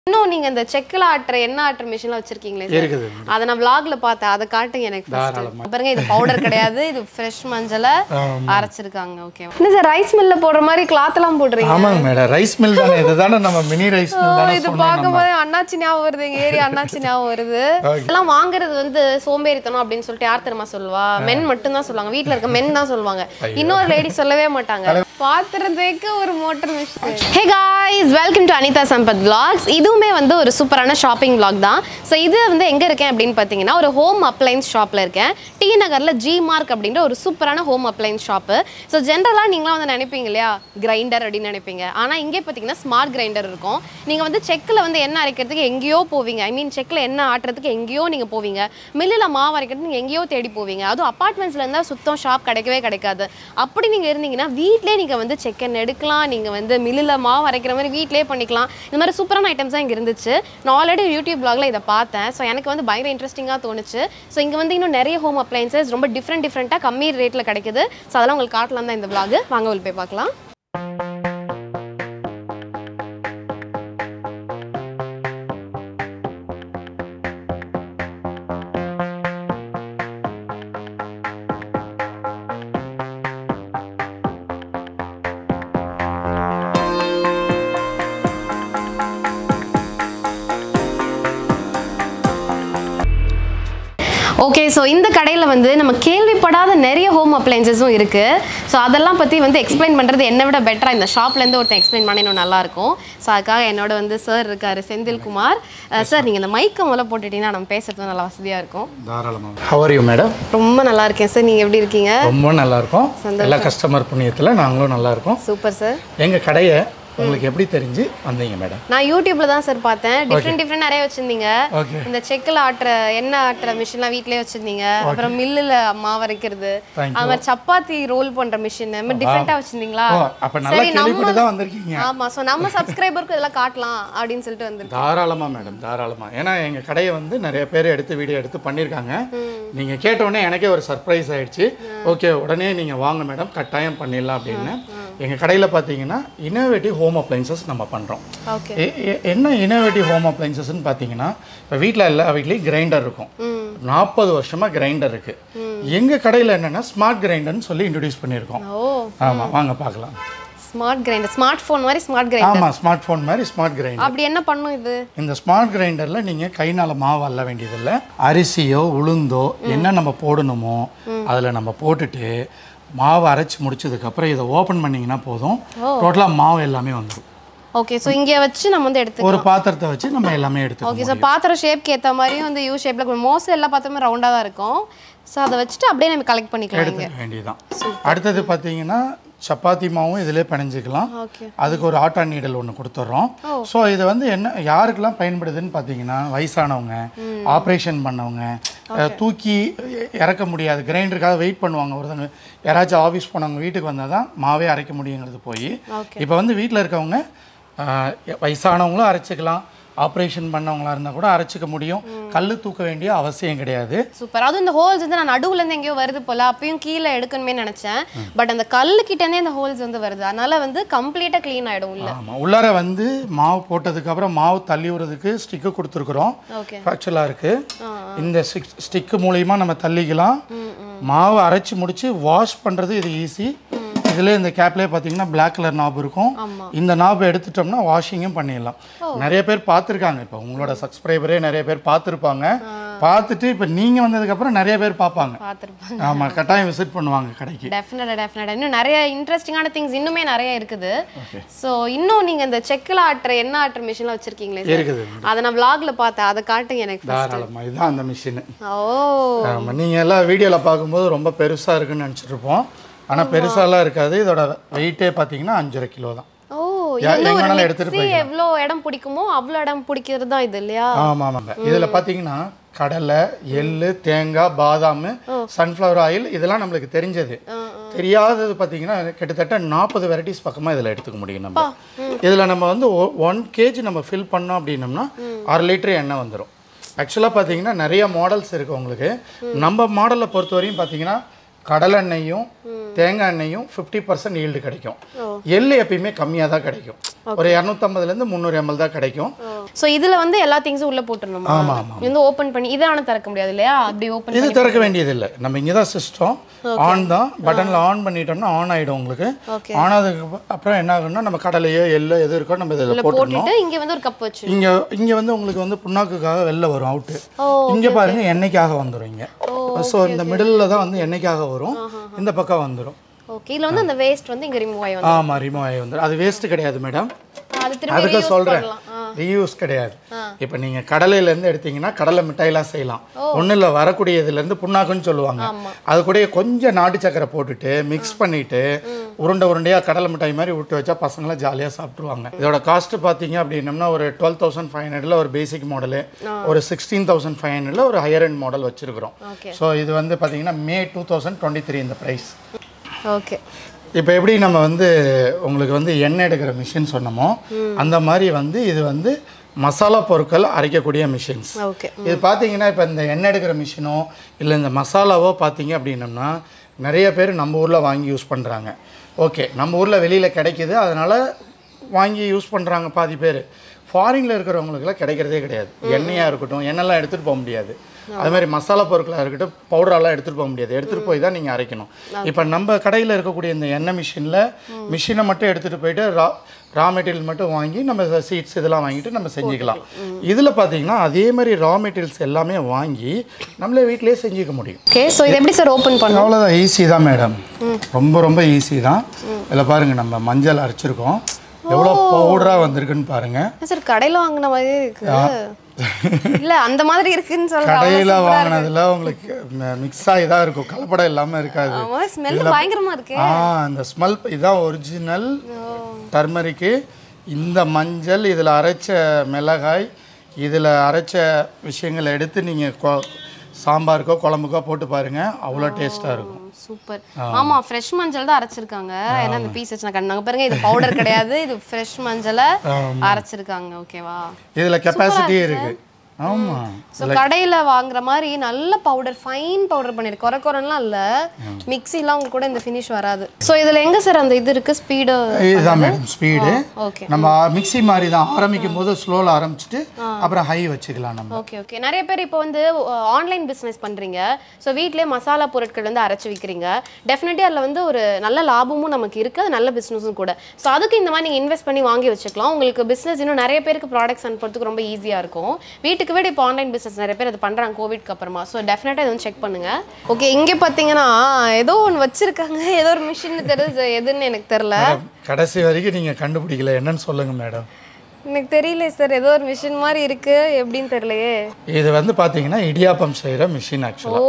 இன்னும் நீங்க இந்த செக்கில் ஆட்டுற எண்ணெய் ஆட்டுற மிஷின்ல வச்சிருக்கீங்களே சார் இருக்குது அதை நான் vlogல பார்த்தேன் அதை காட்டுங்க எனக்கு first. தாராளமா. பாருங்க இது பவுடர் கிடையாது இது ஃப்ரெஷ் மஞ்சளை அரைச்சிருக்காங்க ஓகே என்ன சார் ரைஸ் மில்ல போடுற மாதிரி கிளாத் எல்லாம் போடுறீங்க ஆமாங்க மேடம் ரைஸ் மில் தானே இதுதானே நம்ம மினி ரைஸ் மில் தானே இது சொன்னோம் பார்க்கும் நம்ம போது அண்ணாச்சி ஞாபகம் வருது எங்க ஏரியா அண்ணாச்சி ஞாபகம் வருது எல்லாம் வாங்குறது வந்து சோம்பேறித்தனம் அப்படின்னு சொல்லிட்டு யார் தெரியுமா சொல்லுவா மென் மட்டும் தான் சொல்லுவாங்க வீட்ல இருக்க மென் தான் சொல்லுவாங்க இன்னொரு லேடி சொல்லவே மாட்டாங்க பாத்திரம் தேய்க்க ஒரு motor machine hey guys welcome to Anitha Sampath vlogs இதுவுமே வந்து ஒரு சூப்பரான ஷாப்பிங் vlog தான் ஸோ இது வந்து எங்க இருக்கேன் அப்படின்னு பார்த்தீங்கன்னா ஒரு ஹோம் அப்ளைன்ஸ் ஷாப்ல இருக்கேன் டி நகர்ல ஜி மார்க் அப்படின்ற ஒரு சூப்பரான ஹோம் அப்ளைன்ஸ் ஷாப்பு ஸோ ஜென்ரலாக நீங்களாம் வந்து நினைப்பீங்க இல்லையா கிரைண்டர் அப்படின்னு நினைப்பீங்க ஆனா இங்கே பார்த்தீங்கன்னா ஸ்மார்ட் கிரைண்டர் இருக்கும் நீங்க வந்து செக்கில் வந்து எண்ணெய் அரைக்கிறதுக்கு எங்கேயோ போவீங்க ஐ மீன் செக்கில் எண்ணெய் ஆட்டுறதுக்கு எங்கேயோ நீங்க போவீங்க மில்லில் மாவு அரைக்கிறதுக்கு நீங்க எங்கேயோ தேடி போவீங்க அதுவும் அப்பார்ட்மெண்ட்ஸ்ல இருந்தால் சுத்தம் ஷாப் கிடைக்கவே கிடைக்காது அப்படி நீங்க இருந்தீங்கன்னா வீட்லயே நீங்க வந்து செக்கன் எடுக்கலாம் நீங்க வந்து மில்லில் மாவு அரைக்கிற மாதிரி வீட்லயே பண்ணிக்கலாம் இந்த மாதிரி சூப்பரான ஐட்டம்ஸ் தான் இங்க இருந்துச்சு நான் ஆல்ரெடி யூடியூப் பிளாக்ல இதை பார்த்தேன் ஸோ எனக்கு வந்து பயங்கர இன்ட்ரெஸ்டிங்காக தோணுச்சு ஸோ இங்க வந்து இன்னும் நிறைய ஹோம் அப்ளைன்சஸ் ரொம்ப டிஃப்ரெண்ட் டிஃப்ரெண்ட்டாக கம்மி ரேட்ல கிடைக்குது ஸோ அதெல்லாம் உங்களுக்கு காட்டலாம் தான் இந்த vlog வாங்க உள்ள போய் பார்க்கலாம் ஓகே ஸோ இந்த கடையில் வந்து நம்ம கேள்விப்படாத நிறைய ஹோம் அப்ளைன்சஸும் இருக்குது ஸோ அதெல்லாம் பற்றி வந்து எக்ஸ்பிளைன் பண்ணுறது என்னை விட பெட்டராக இந்த ஷாப்லேருந்து ஒருத்தன் எக்ஸ்பிளைன் பண்ண இன்னும் நல்லாயிருக்கும் ஸோ அதுக்காக என்னோட வந்து சார் இருக்கார் செந்தில்குமார் சார் நீங்கள் இந்த மைக்கை முதல்ல போட்டுட்டீங்கன்னா நம்ம பேசுறது நல்லா வசதியாக இருக்கும் தாராளமாக ஹவர் யூ மேடம் ரொம்ப நல்லா இருக்கேன் சார் நீங்கள் எப்படி இருக்கீங்க ரொம்ப நல்லா இருக்கும் எல்லா கஸ்டமர் புண்ணியத்தில் நாங்களும் நல்லா இருக்கோம் சூப்பர் சார் எங்கள் கடையை உங்களுக்கு எப்படி தெரிஞ்சு வந்தீங்க மேடம் நான் யூடியூப்ல தான் சார் பார்த்தேன் டிஃப்ரெண்ட் டிஃப்ரெண்ட் நிறைய வச்சிருந்தீங்க ஓகே இந்த செக்கில் ஆட்டுற எண்ணெய் ஆட்டுற மிஷின்லாம் வீட்லயே வச்சிருந்தீங்க அப்புறம் மில்லுல மாவு அரைக்கிறது Thank அது மாதிரி சப்பாத்தி ரோல் பண்ற மிஷின் மாதிரி டிஃப்ரெண்டா வச்சிருந்தீங்களா ஓ அப்போ நல்லா சரி, நம்ம- கேள்விப்பட்டு தான் வந்திருக்கீங்க ஆமா சோ நம்ம சப்ஸ்கிரைபருக்கு இதெல்லாம் காட்டலாம் அப்படின்னு சொல்லிட்டு வந்திருக்கோம் தாராளமாக மேடம் தாராளமாக ஏன்னா எங்கள் கடையை வந்து நிறைய பேர் எடுத்து வீடியோ எடுத்து பண்ணியிருக்காங்க நீங்கள் கேட்டவுடனே எனக்கே ஒரு சர்ப்ரைஸ் ஆயிடுச்சு ஓகே உடனே நீங்கள் வாங்க மேடம் கட்டாயம் பண்ணிடலாம் அப்படின்னு எங்கள் கடையில் பார்த்தீங்கன்னா இன்னோவேட்டிவ் ஹோம் அப்ளைன்சஸ் நம்ம பண்ணுறோம் ஓகே என்ன இன்னோவேட்டிவ் ஹோம் அப்ளைன்சஸ்ன்னு பார்த்தீங்கன்னா இப்போ வீட்டில் எல்லா வீட்லேயும் கிரைண்டர் இருக்கும் நாற்பது வருஷமாக கிரைண்டர் இருக்குது எங்கள் கடையில் என்னென்னா ஸ்மார்ட் கிரைண்டர்னு சொல்லி இன்ட்ரடியூஸ் பண்ணியிருக்கோம் ஓ ஆமாம் வாங்க பார்க்கலாம் ஸ்மார்ட் கிரைண்டர் ஸ்மார்ட் ஃபோன் மாதிரி ஸ்மார்ட் கிரைண்டர் ஆமாம் ஸ்மார்ட் ஃபோன் மாதிரி ஸ்மார்ட் கிரைண்டர் அப்படி என்ன பண்ணும் இது இந்த ஸ்மார்ட் கிரைண்டரில் நீங்கள் கைனால மாவு அள்ள வேண்டியதில்லை அரிசியோ உளுந்தோ என்ன நம்ம போடணுமோ அதில் நம்ம போட்டுட்டு மாவு அரைச்சி முடிச்சதுக்கப்புறம் இதை ஓப்பன் பண்ணிங்கன்னா போதும் டோட்டலாக மாவு எல்லாமே வந்துடும் ஓகே சோ இங்க வச்சு நம்ம வந்து எடுத்து ஒரு பாத்திரத்தை வச்சு நம்ம எல்லாமே எடுத்துக்கணும் ஓகே ஸோ பாத்திரம் ஷேப்க்கு ஏத்த மாதிரியும் வந்து யூ ஷேப்ல மோஸ்ட்லி எல்லா பாத்திரமும் ரவுண்டா தான் இருக்கும் ஸோ அதை வச்சுட்டு அப்படியே நம்ம கலெக்ட் பண்ணிக்கலாம் இங்க எடுத்துக்க வேண்டியதுதான் அடுத்தது பார்த்தீங்கன்னா சப்பாத்தி மாவும் இதிலே பிணைஞ்சிக்கலாம் ஓகே அதுக்கு ஒரு ஆட்டா நீடல் ஒன்று கொடுத்துட்றோம் ஸோ இது வந்து என்ன யாருக்கெல்லாம் பயன்படுதுன்னு பார்த்தீங்கன்னா வயசானவங்க ஆப்ரேஷன் பண்ணவங்க அஹ், தூக்கி இறக்க முடியாது கிரைண்டருக்காக வெயிட் பண்ணுவாங்க ஒருத்தவங்க யாராச்சும் ஆஃபீஸ் போனவங்க வீட்டுக்கு வந்தால் தான் மாவே அரைக்க முடியுங்கிறது போய் ஓகே இப்போ வந்து வீட்டில் இருக்கவங்க அஹ், வயசானவங்களும் அரைச்சிக்கலாம் ஆப்ரேஷன் பண்ணவங்களா இருந்தால் கூட அரைச்சிக்க முடியும் கல் தூக்க வேண்டிய அவசியம் கிடையாது சூப்பர் அதுவும் இந்த ஹோல்ஸ் வந்து நான் நடுவுல இருந்து எங்கேயோ வருது போல அப்பயும் கீழே எடுக்கணுமே நினைச்சேன் பட் அந்த கல்லு கிட்ட இருந்தே இந்த ஹோல்ஸ் வந்து வருது அதனால வந்து கம்ப்ளீட்டா க்ளீன் ஆயிடும் உள்ள ஆமாம் உள்ளார வந்து மாவு போட்டதுக்கப்புறம் மாவு தள்ளி விடுறதுக்கு ஸ்டிக்கு கொடுத்துருக்குறோம் ஓகே ஃபேக்சுவலாக இருக்குது இந்த ஸ்டிக் ஸ்டிக்கு மூலியமா நம்ம தள்ளிக்கலாம் மாவு அரைச்சி முடிச்சு வாஷ் பண்ணுறது இது ஈஸி இதில் இந்த கேப்லேயே பார்த்தீங்கன்னா Black கலர் நாப் இருக்கும் ஆமா இந்த நாப் எடுத்துட்டோம்னா வாஷிங்கும் பண்ணிடலாம் நிறைய பேர் பார்த்துருக்காங்க இப்போ உங்களோட சப்ஸ்கிரைபரே நிறைய பேர் பார்த்துருப்பாங்க பார்த்துட்டு இப்போ நீங்கள் வந்ததுக்கப்புறம் நிறைய பேர் பார்ப்பாங்க பார்த்துருப்பாங்க ஆமாம் கட்டாயம் விசிட் பண்ணுவாங்க கடைக்கு டெஃபினட்டா டெஃபினட்டா இன்னும் நிறைய இன்ட்ரெஸ்டிங்கான திங்ஸ் இன்னுமே நிறைய இருக்குது ஸோ இன்னும் நீங்க இந்த செக்கில் ஆட்டுற எண்ணெய் ஆட்டுற மிஷின்லாம் வச்சிருக்கீங்களே sir? இருக்குது அதை நான் vlogல பார்த்தேன் அதை காட்டுங்க எனக்கு தாராளமாக இதுதான் அந்த மிஷினு ஓ ஆமாம் நீங்கள் எல்லாம் வீடியோவில் பார்க்கும்போது ரொம்ப பெருசாக இருக்குன்னு நினச்சிட்டு இருப்போம் ஆனால் பெருசாலாம் இருக்காது இதோட வெயிட்டே பார்த்தீங்கன்னா அஞ்சரை கிலோ தான் ஓ யா- இது வந்து எங்க ஒரு வேணாலும் எடுத்துட்டு மிக்ஸி எவ்வளோ இடம் பிடிக்குமோ அவ்வளோ இடம் பிடிக்கிறது தான் இது இல்லையா ஆமாம் ஆமாங்க இதில் பார்த்தீங்கன்னா கடலை எள்ளு தேங்காய் பாதாம் சன்ஃப்ளவர் ஆயில் இதெல்லாம் நம்மளுக்கு தெரிஞ்சது தெரியாதது பார்த்தீங்கன்னா கிட்டத்தட்ட நாற்பது வெரைட்டிஸ் பக்கமாக இதில் எடுத்துக்க முடியும் நம்ம இதில் நம்ம வந்து ஒன் கேஜி நம்ம ஃபில் பண்ணோம் அப்படின்னம்னா அரை லிட்டர் எண்ணெய் வந்துடும் ஆக்சுவலாக பார்த்தீங்கன்னா நிறைய மாடல்ஸ் இருக்குது உங்களுக்கு நம்ம மாடலை பொறுத்த வரையும் பார்த்தீங்கன்னா கடலெண்ணெயும் தேங்காய் எண்ணெயும் ஃபிஃப்டி பர்சன்ட் ஈல்டு கிடைக்கும் எள்ளு எப்பயுமே கம்மியாக தான் கிடைக்கும் ஒரு இரநூத்தம்பதுலேருந்து முந்நூறு எம்எல் தான் கிடைக்கும் சோ இதுல வந்து எல்லா திங்ஸும் உள்ள போட்டுறணுமா ஆமா, ஆமா. இது வந்து ஓபன் பண்ணி இதை ஆனா திறக்க முடியாது இல்லையா அப்படி ஓபன் இது திறக்க வேண்டியதில்லை நம்ம இங்கே தான் சிஸ்டம் ஆன் தான் பட்டனில் ஆன் பண்ணிட்டோம்னா ஆன் ஆகிடும் உங்களுக்கு ஓகே ஆன் ஆனதுக்கு அப்புறம் என்ன ஆகும்னா நம்ம கடலையோ எள்ளோ எது இருக்கோ நம்ம இதில் போட்டுடணும் போட்டுட்டு இங்க வந்து ஒரு கப் வச்சு இங்கே இங்கே வந்து உங்களுக்கு வந்து புண்ணாக்குக்காக வெளில வரும் அவுட்டு ஓ இங்கே பாருங்க எண்ணெய்க்காக வந்துடும் இங்கே ஸோ இந்த மிடில் தான் வந்து எண்ணெய்க்காக வரும் இந்த பக்கம் வந்துடும் ஓகே இதுல வந்து அந்த வேஸ்ட் வந்து இங்க ரிமூவ் ஆகி வந்து ஆமாம் ரிமூவ் ஆகி வந்துடும் அது வேஸ்ட் கிடையாது மேடம் அது திரும்பி அதுக்கு reuse சொல்கிறேன் பண்ணலாம். ஆ. ரீயூஸ் கிடையாது இப்போ நீங்கள் கடலையிலேருந்து எடுத்தீங்கன்னா கடலை மிட்டாயெல்லாம் செய்யலாம் ஒன்றும் இல்லை வரக்கூடியதுலேருந்து புண்ணாக்குன்னு சொல்லுவாங்க அது கூட கொஞ்சம் நாட்டு சக்கரை போட்டுட்டு மிக்ஸ் பண்ணிட்டு உருண்டை உருண்டையாக கடலை மிட்டாய் மாதிரி விட்டு வச்சா பசங்களாம் ஜாலியாக சாப்பிட்ருவாங்க இதோட காஸ்ட் பார்த்தீங்க அப்படின்னம்னா ஒரு டுவெல் தௌசண்ட் ஃபைவ் ஹண்ட்ரட்ல ஒரு பேசிக் மாடலு ஒரு சிக்ஸ்டீன் தௌசண்ட் ஃபைவ் ஹண்ட்ரட்ல ஒரு ஹையர் அண்ட் மாடல் வச்சிருக்கிறோம் ஓகே ஸோ இது வந்து பார்த்தீங்கன்னா May two thousand twenty three இந்த ப்ரைஸ் ஓகே இப்போ எப்படி நம்ம வந்து உங்களுக்கு வந்து எண்ணெய் எடுக்கிற மிஷின் சொன்னோமோ அந்த மாதிரி வந்து இது வந்து மசாலா பொருட்கள் அரைக்கக்கூடிய மிஷின்ஸ் ஓகே இது பார்த்தீங்கன்னா இப்போ இந்த எண்ணெய் எடுக்கிற மிஷினோ இல்லை இந்த மசாலாவோ பார்த்தீங்க அப்படின்னம்னா நிறைய பேர் நம்ம ஊரில் வாங்கி யூஸ் பண்ணுறாங்க ஓகே நம்ம ஊரில் வெளியில் கிடைக்குது அதனால் வாங்கி யூஸ் பண்ணுறாங்க பாதி பேர் ஃபாரினில் இருக்கிறவங்களுக்குலாம் கிடைக்கிறதே கிடையாது எண்ணெயாக இருக்கட்டும் எண்ணெய்லாம் எடுத்துகிட்டு போக முடியாது அது மாதிரி மசாலா பொருட்களாக இருக்கட்டும் பவுடரெல்லாம் எடுத்துகிட்டு போக முடியாது எடுத்துகிட்டு போய் தான் நீங்கள் அரைக்கணும் இப்போ நம்ம கடையில் இருக்கக்கூடிய இந்த எண்ணெய் மிஷினில் மிஷினை மட்டும் எடுத்துகிட்டு போயிட்டு ரா ரா மெட்டீரியல் மட்டும் வாங்கி நம்ம சீட்ஸ் இதெல்லாம் வாங்கிட்டு நம்ம செஞ்சுக்கலாம் இதில் பார்த்தீங்கன்னா அதே மாதிரி ரா மெட்டீரியல்ஸ் எல்லாமே வாங்கி நம்மளே வீட்டிலேயே செஞ்சுக்க முடியும் ஓகே ஸோ இது எப்படி சார் ஓப்பன் பண்ணணும் அவ்வளோதான் ஈஸி தான் மேடம் ரொம்ப ரொம்ப ஈஸி தான் இதில் பாருங்கள் நம்ம மஞ்சள் அரைச்சிருக்கோம் எவ்வளோ பவுடராக வந்திருக்குன்னு பாருங்கள் சார் கடையில வாங்கின மாதிரி இருக்கு இல்ல அந்த மாதிரி இருக்குன்னு சொல்றேன் கடையில் வாங்கினதுல உங்களுக்கு மிக்ஸ் ஆகி தான் இருக்கும் கலப்படம் இல்லாமல் இருக்காது ஆமா ஸ்மெல் பயங்கரமா இருக்கு ஆ அந்த ஸ்மெல் இதுதான் ஒரிஜினல் டர்மரிக்கு இந்த மஞ்சள் இதில் அரைச்ச மிளகாய் இதில் அரைச்ச விஷயங்களை எடுத்து நீங்கள் சாம்பாருக்கோ குழம்புக்கோ போட்டு பாருங்கள் அவ்வளோ டேஸ்ட்டாக இருக்கும் சூப்பர் ஆமா ஃப்ரெஷ் மஞ்சள் தான் அரைச்சிருக்காங்க ஏன்னா இந்த பீஸ் வச்சு நான் கண்டாங்க பாருங்க இது பவுடர் கிடையாது இது ஃப்ரெஷ் மஞ்சளை அரைச்சிருக்காங்க ஓகேவா இதில் கெப்பாசிட்டியே இருக்குது ஆமாம் ஸோ கடையில வாங்குற மாதிரி நல்ல பவுடர் ஃபைன் பவுடர் பண்ணிருக்கு குறை குறைலாம் இல்ல மிக்ஸிலாம் உங்களுக்கு கூட இந்த ஃபினிஷ் வராது ஸோ இதுல எங்க சார் அந்த இது இருக்கு ஸ்பீடு இதுதான் மேடம் ஸ்பீடு ஓகே நம்ம மிக்ஸி மாதிரி தான் ஆரம்பிக்கும் போது ஸ்லோவில் ஆரம்பிச்சிட்டு அப்புறம் ஹை வச்சுக்கலாம் நம்ம ஓகே ஓகே நிறைய பேர் இப்போ வந்து ஆன்லைன் பிஸ்னஸ் பண்ணுறீங்க ஸோ வீட்டிலே மசாலா பொருட்கள் வந்து அரைச்சி விற்கிறீங்க டெஃபினெட்லி அதில் வந்து ஒரு நல்ல லாபமும் நமக்கு இருக்குது அது நல்ல பிஸ்னஸும் கூட ஸோ அதுக்கு இந்த மாதிரி நீங்கள் இன்வெஸ்ட் பண்ணி வாங்கி வச்சுக்கலாம் உங்களுக்கு பிஸ்னஸ் இன்னும் நிறைய பேருக்கு ப்ராடக்ட்ஸ் அனுப்புறதுக்கு ரொம்ப ஈஸியாக இருக்கும் வீட்டுக்கு வீடு இப்போ ஆன்லைன் பிஸ்னஸ் நிறைய பேர் அது பண்ணுறாங்க கோவிட்க்கு அப்புறமா ஸோ டெஃபினட்டாக இது வந்து செக் பண்ணுங்கள் ஓகே இங்கே பார்த்தீங்கன்னா ஏதோ ஒன்று வச்சுருக்காங்க ஏதோ ஒரு மிஷின் தெரியுது எதுன்னு எனக்கு தெரில மேடம், கடைசி வரைக்கும் நீங்கள் கண்டுபிடிக்கல என்னன்னு சொல்லுங்கள் மேடம் எனக்கு தெரியல சார் ஏதோ ஒரு மிஷின் மாதிரி இருக்கு எப்படின்னு தெரியலையே இது வந்து பார்த்தீங்கன்னா இடியாப்பம் செய்கிற மிஷின் ஆக்சுவலாக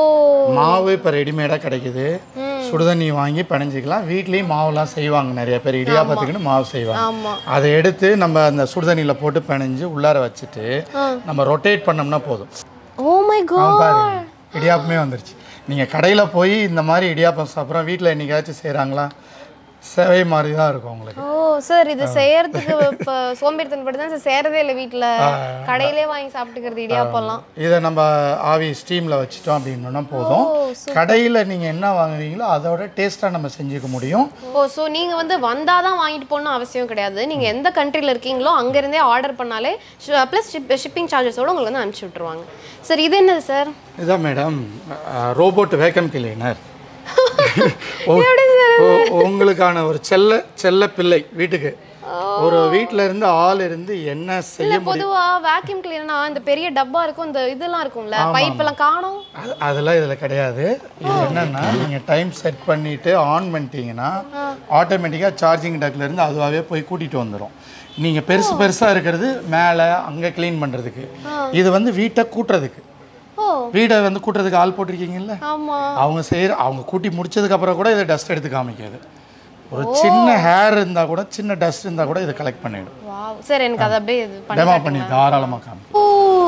ஓ மாவு இப்போ ரெடிமேடாக கிடைக்குது சுடுதண்ணி வாங்கி பிணைஞ்சிக்கலாம் வீட்லேயும் மாவுலாம் செய்வாங்க நிறைய பேர் இடியாப்பத்துக்குன்னு மாவு செய்வாங்க ஆமா அதை எடுத்து நம்ம அந்த சுடுதண்ணியில் போட்டு பிணைஞ்சு உள்ளார வச்சுட்டு நம்ம ரொட்டேட் பண்ணோம்னா போதும் ஓ மை ஆ, காட் பாருங்க இடியாப்பமே வந்துருச்சு நீங்கள் கடையில் போய் இந்த மாதிரி இடியாப்பம் சாப்பிட்றோம் வீட்டில் என்னைக்காச்சும் செய்கிறாங்களா சேவை மாதிரி தான் இருக்கும் உங்களுக்கு ஓ சார் இது செய்யறதுக்கு இப்போ சோம்பேறித்தனப்பட்டு தான் சார் செய்யறதே இல்லை வீட்டில் கடையிலே வாங்கி சாப்பிட்டுக்கிறது இடியாப்பம்லாம் இதை நம்ம ஆவி ஸ்டீமில் வச்சிட்டோம் அப்படின்னா போதும் கடையில் நீங்கள் என்ன வாங்குறீங்களோ அதோட டேஸ்ட்டாக நம்ம செஞ்சுக்க முடியும் ஓ ஸோ நீங்கள் வந்து வந்தால் தான் வாங்கிட்டு போகணும் அவசியம் கிடையாது நீங்கள் எந்த கண்ட்ரியில் இருக்கீங்களோ அங்கேருந்தே ஆர்டர் பண்ணாலே ப்ளஸ் ஷிப்பிங் சார்ஜஸோட உங்களுக்கு வந்து அனுப்பிச்சி விட்ருவாங்க சார் இது என்னது சார் இதான் மேடம் ரோபோட் வேக்கம் கிளீனர் உங்களுக்கான ஒரு செல்ல செல்ல பிள்ளை வீட்டுக்கு ஒரு வீட்டில் இருந்து ஆள் இருந்து என்ன செய்ய இல்லை பொதுவாக வேக்யூம் கிளீனா இந்த பெரிய டப்பா இருக்கும் இந்த இதெல்லாம் இருக்கும்ல பைப்பெல்லாம் காணும் அது- அதெல்லாம் இதில் கிடையாது இது என்னன்னா நீங்கள் டைம் செட் பண்ணிட்டு ஆன் பண்ணிட்டீங்கன்னா ஆட்டோமேட்டிக்காக சார்ஜிங் இருந்து அதுவாகவே போய் கூட்டிகிட்டு வந்துடும் நீங்கள் பெருசு பெருசாக இருக்கிறது மேலே அங்கே க்ளீன் பண்ணுறதுக்கு இது வந்து வீட்டை கூட்டுறதுக்கு ஓ வீடை வந்து கூட்டுறதுக்கு ஆள் போட்டிருக்கீங்கல்ல ஆமாம் அவங்க செய்கிற அவங்க கூட்டி முடிச்சதுக்கு அப்புறம் கூட இதை டஸ்ட் எடுத்து காமிக்காது ஒரு சின்ன ஹேர் இருந்தால் கூட சின்ன டஸ்ட் இருந்தால் கூட இதை கலெக்ட் பண்ணிடும் வாவ் சார் எனக்கு அதை அப்படியே இது பண்ணி டெமோ பண்ணி தாராளமாக காமி ஓ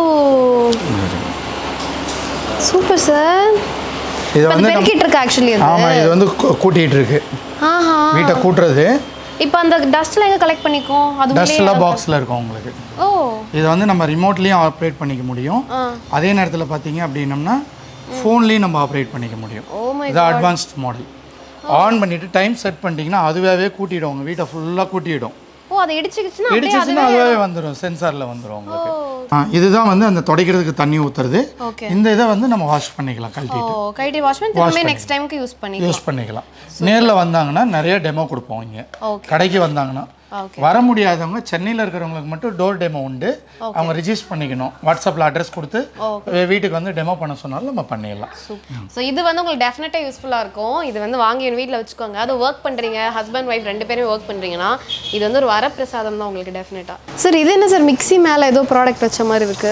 சூப்பர் சார் இது அது வந்து பெருக்கிட்டு இருக்கு ஆக்சுவலி அது ஆமாம் இது வந்து கூ- கூட்டிகிட்டு இருக்கு ஆஹா வீட்டை கூட்டுறது இப்போ அந்த டஸ்ட்லாம் எங்க கலெக்ட் பண்ணிக்கும் அது உள்ளே டஸ்ட்லாம் பாக்ஸில் இருக்கும் உங்களுக்கு ஓ இதை வந்து நம்ம ரிமோட்லேயும் ஆப்ரேட் பண்ணிக்க முடியும் ஆ அதே நேரத்தில் பார்த்தீங்க அப்படின்னம்னா ஃபோன்லேயும் நம்ம ஆப்ரேட் பண்ணிக்க முடியும் ஓ மை இது அட்வான்ஸ்ட் மாடல் ஆன் பண்ணிவிட்டு டைம் செட் பண்ணிட்டீங்கன்னா அதுவாகவே கூட்டிடும் உங்கள் வீட்டை ஃபுல்லாக கூட்டிடும் ஓ அதை இடிச்சுக்கிச்சுன்னா அப்படியே இடிச்சிச்சுன்னா அதுவாகவே வந்துடும் சென்சாரில் வந்துடும் உங்களுக்கு ஆ, இதுதான் வந்து அந்த துடைக்கிறதுக்கு தண்ணி ஊற்றுறது ஓகே இந்த இதை வந்து நம்ம வாஷ் பண்ணிக்கலாம் ஓ கழட்டிட்டு கைட்டி வாஷ் பண்ணி திரும்ப நெக்ஸ்ட் டைமுக்கு யூஸ் பண்ணி யூஸ் பண்ணிக்கலாம் நேரில் வந்தாங்கன்னா நிறைய டெமோ கொடுப்போம் இங்கே ஓகே கடைக்கு வந்தாங்கன்னா ஓகே வர முடியாதவங்க சென்னையில் இருக்கிறவங்களுக்கு மட்டும் டோர் டெமோ உண்டு அவங்க ரிஜிஸ்டர் பண்ணிக்கணும் வாட்ஸ்அப்பில் அட்ரஸ் கொடுத்து வே- வீட்டுக்கு வந்து டெமோ பண்ண சொன்னாலும் நம்ம பண்ணிடலாம் ஸோ இது வந்து உங்களுக்கு டெஃபினட்டாக யூஸ்ஃபுல்லாக இருக்கும் இது வந்து வாங்கி என் வீட்டில் வச்சுக்கோங்க அது ஒர்க் பண்ணுறீங்க ஹஸ்பண்ட் ஒய்ஃப் ரெண்டு பேரும் ஒர்க் பண்ணுறீங்கன்னா இது வந்து ஒரு வரப்பிரசாதம் தான் உங்களுக்கு டெஃபினட்டாக சார் இது என்ன சார் மிக்ஸி மேலே ஏதோ ப்ராடக்ட் வச்ச மாதிரி இருக்கு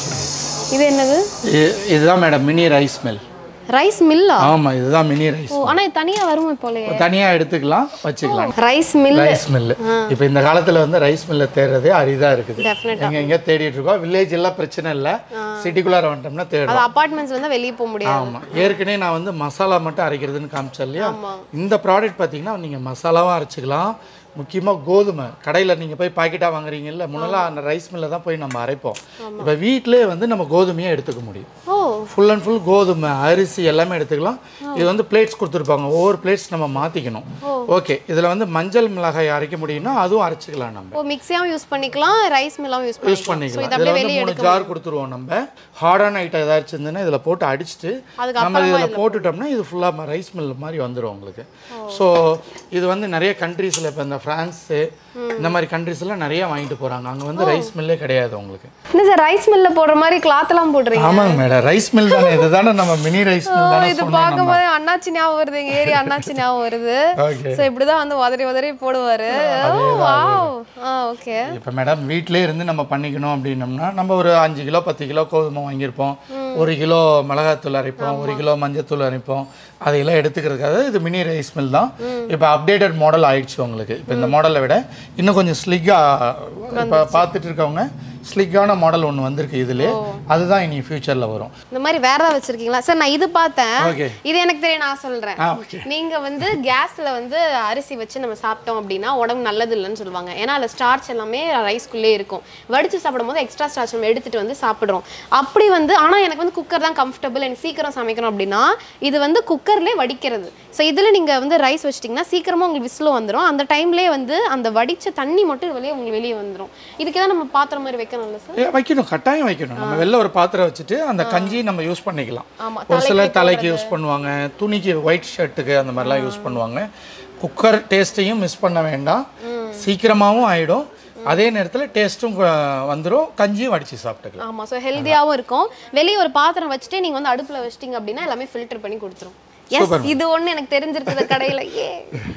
இது என்னது இ- இதுதான் madam mini rice mill rice மில்லா ஆமாம் இதுதான் மினி ரைஸ் ஓ ஆனால் இது தனியாக வருமா போலயே தனியாக எடுத்துக்கலாம் வச்சுக்கலாம் ரைஸ் மில் ரைஸ் மில்லு இப்போ இந்த காலத்தில் வந்து ரைஸ் மில்லை தேடுறதே அரிதாக இருக்குது டெஃபினட்டாக எங்க எங்கே தேடிட்டு இருக்கோம் வில்லேஜ் எல்லாம் பிரச்சனை இல்லை சிட்டிக்குள்ளார வந்துட்டோம்னா தேடும் அது அப்பார்ட்மெண்ட்ஸ் வந்து வெளியே போக முடியாது ஆமாம் ஏற்கனவே நான் வந்து மசாலா மட்டும் அரைக்கிறதுன்னு காமிச்சேன் இல்லையா இந்த ப்ராடக்ட் பார்த்தீங்கன்னா நீங்கள் மசாலாவும் அரைச்சிக்கலாம் முக்கியமாக கோதுமை கடையில் நீங்கள் போய் பாக்கெட்டாக வாங்குறீங்கல்ல முன்னெல்லாம் அந்த ரைஸ் மில்லில் தான் போய் நம்ம அரைப்போம் இப்போ வீட்டிலே வந்து நம்ம கோதுமையை எடுத்துக்க முடியும் ஓ ஃபுல் அண்ட் ஃபுல் கோதுமை அரிசி எல்லாமே எடுத்துக்கலாம் இது வந்து பிளேட்ஸ் கொடுத்துருப்பாங்க ஒவ்வொரு பிளேட்ஸ் நம்ம மாற்றிக்கணும் ஓகே இதில் வந்து மஞ்சள் மிளகாய் அரைக்க முடியும்னா அதுவும் அரைச்சிக்கலாம் நம்ம ஓ மிக்ஸியாகவும் யூஸ் பண்ணிக்கலாம் ரைஸ் மில்லாவும் யூஸ் யூஸ் பண்ணிக்கலாம் ஸோ பண்ணிக்கலாம் இது இதில் அப்படியே வந்து வெளியே மூணு ஜார் கொடுத்துருவோம் நம்ம ஹார்டான ஐட்டம் ஏதாச்சும் இருந்ததுன்னா இதில் போட்டு அடிச்சுட்டு நம்ம இதில் போட்டுட்டோம்னா இது ஃபுல்லாக ரைஸ் மில் மாதிரி வந்துடும் உங்களுக்கு ஸோ இது வந்து நிறைய கண்ட்ரீஸில் இப்போ இந்த ஃப்ரான்ஸு இந்த மாதிரி கண்ட்ரீஸ்லாம் நிறைய வாங்கிட்டு போகிறாங்க அங்கே வந்து ரைஸ் மில்லே கிடையாது உங்களுக்கு என்ன சார் ரைஸ் மில்ல போடுற மாதிரி கிளாத்லாம் போடுறீங்க ஆமாங்க மேடம் ரைஸ் மில் தானே இது தானே நம்ம மினி ரைஸ் மில் தானே இது பார்க்கும்போது அண்ணாச்சி ஞாபகம் வருது எங்க ஏரியா அண்ணாச்சி ஞாபகம் வருது ஓகே ஸோ இப்படிதான் வந்து உதறி உதறி போடுவாரு ஓ வாவ் ஆ ஓகே இப்போ மேடம் வீட்டிலே இருந்து நம்ம பண்ணிக்கணும் அப்படின்னம்னா நம்ம ஒரு அஞ்சு கிலோ பத்து கிலோ கோதுமை வாங்கியிருப்போம் ஒரு கிலோ மிளகாத்தூள் அரைப்போம் ஒரு கிலோ மஞ்சத்தூள் அரைப்போம் அதையெல்லாம் எடுத்துக்கிறதுக்காக இது மினி ரைஸ் மில் தான் இப்போ அப்டேட்டட் மாடல் ஆயிடுச்சு உங்களுக்கு இப்போ இந்த மாடலை விட இன்னும் கொஞ்சம் ஸ்லிக்காக இப்போ பார்த்துட்டு இருக்கவங்க ஸ்லிக்கான மாடல் ஒன்று வந்திருக்கு இதுலேயே அதுதான் இனி ஃபியூச்சரில் வரும் இந்த மாதிரி வேற ஏதாவது வச்சிருக்கீங்களா சார் நான் இது பார்த்தேன் ஓகே இது எனக்கு தெரியும் நான் சொல்றேன் ஆ ஓகே நீங்க வந்து கேஸ்ல வந்து அரிசி வச்சு நம்ம சாப்பிட்டோம் அப்படின்னா உடம்பு நல்லது இல்லைன்னு சொல்லுவாங்க ஏன்னா அதுல ஸ்டார்ச் எல்லாமே ரைஸ்க்குள்ளே இருக்கும் வடிச்சு சாப்பிடும்போது எக்ஸ்ட்ரா ஸ்டார்ச் நம்ம எடுத்துட்டு வந்து சாப்பிடுறோம் அப்படி வந்து ஆனா எனக்கு வந்து குக்கர் தான் கம்ஃபர்டபுள் எனக்கு சீக்கிரம் சமைக்கணும் அப்படின்னா இது வந்து குக்கர்லேயே வடிக்கிறது ஸோ இதுல நீங்க வந்து ரைஸ் வச்சிட்டிங்கன்னா சீக்கிரமா உங்களுக்கு விசிலும் வந்துடும் அந்த டைம்லேயே வந்து அந்த வடிச்ச தண்ணி மட்டும் வெளியே உங்களுக்கு வெளியே வந்துடும் இதுக்கு தான் நம்ம பாத்திரம் மாதிரி வைக்கணும்ல சார் ஏ, வைக்கணும் கட்டாயம் வைக்கணும் நம்ம வெளில ஒரு பாத்திரம் வச்சுட்டு அந்த கஞ்சி நம்ம யூஸ் பண்ணிக்கலாம் ஆமா ஒரு சிலர் தலைக்கு யூஸ் பண்ணுவாங்க துணிக்கு ஒயிட் ஷர்ட்டுக்கு அந்த மாதிரிலாம் யூஸ் பண்ணுவாங்க குக்கர் டேஸ்ட்டையும் மிஸ் பண்ண வேண்டாம் சீக்கிரமாகவும் ஆயிடும் அதே நேரத்தில் டேஸ்ட்டும் வந்துடும் கஞ்சியும் வடித்து சாப்பிட்டுக்கலாம் ஆமா ஸோ ஹெல்த்தியாகவும் இருக்கும் வெளியே ஒரு பாத்திரம் வச்சுட்டு நீங்க வந்து அடுப்புல வச்சிட்டீங்க அப்படின்னா எல்லாமே ஃபில்டர் பண்ணி கொடுத்துரும் எஸ் இது ஒண்ணு எனக்கு தெரிஞ்சிருக்குது கடையில ஏ